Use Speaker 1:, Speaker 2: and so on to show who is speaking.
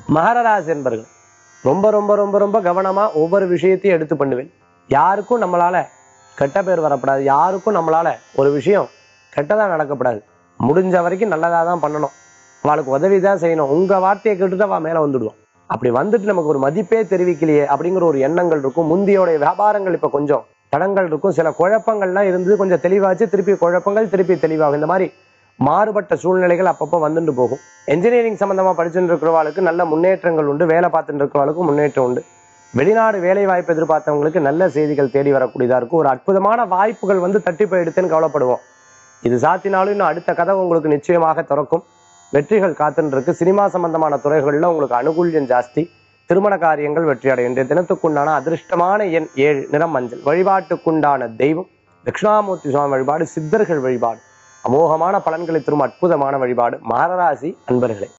Speaker 1: மகர ராசி என்பர்கள் ரொம்ப ரொம்ப ரொம்ப ரொம்ப கவனமா ஒவ்வொரு விஷயத்தையும் எடுத்து பண்ணுவேன் யாருக்கும் நம்மளால கெட்ட பேர் வரக்கூடாது யாருக்கும் நம்மளால ஒரு விஷயம் கெட்டதா நடக்கப்படாது முடிஞ்ச வரைக்கும் நல்லதா தான் பண்ணணும் அவளுக்கு உதவி தான் செய்யணும் உங்க வார்த்தையை கேட்டுட்டு அவ மேல வந்துடுவான் அப்படி வந்துட்டு நமக்கு ஒரு மதிப்பே தெரிவிக்கலையே அப்படிங்கிற ஒரு எண்ணங்கள் இருக்கும் முந்தியோடைய வியாபாரங்கள் இப்ப கொஞ்சம் தடங்கள் இருக்கும் சில குழப்பங்கள்லாம் இருந்து கொஞ்சம் தெளிவாச்சு திருப்பி குழப்பங்கள் திருப்பி தெளிவாகும் இந்த மாதிரி மாறுபட்ட சூழ்நிலைகள் அப்பப்போ வந்துட்டு போகும் என்ஜினியரிங் சம்பந்தமா படிச்சுட்டு இருக்கிறவாளுக்கு நல்ல முன்னேற்றங்கள் உண்டு வேலை பார்த்துட்டு இருக்கிறவாளுக்கும் முன்னேற்றம் உண்டு வெளிநாடு வேலை வாய்ப்பு எதிர்பார்த்தவங்களுக்கு நல்ல செய்திகள் தேடி வரக்கூடியதா இருக்கும் ஒரு அற்புதமான வாய்ப்புகள் வந்து தட்டி போயிடுத்துன்னு கவலைப்படுவோம் இது சாத்தினாலும் இன்னும் அடுத்த கதவு உங்களுக்கு நிச்சயமாக திறக்கும் வெற்றிகள் காத்துன்னு இருக்கு சினிமா சம்பந்தமான துறைகளில் உங்களுக்கு அனுகூல்யம் ஜாஸ்தி திருமண காரியங்கள் வெற்றி அடையும் இன்றைய தினத்துக்குண்டான அதிர்ஷ்டமான எண் ஏழு நிறம் மஞ்சள் வழிபாட்டுக்குண்டான தெய்வம் தட்சிணாமூர்த்தி சுவாமி வழிபாடு சித்தர்கள் வழிபாடு அமோகமான பலன்களை தரும் அற்புதமான வழிபாடு மகராசி அன்பர்களே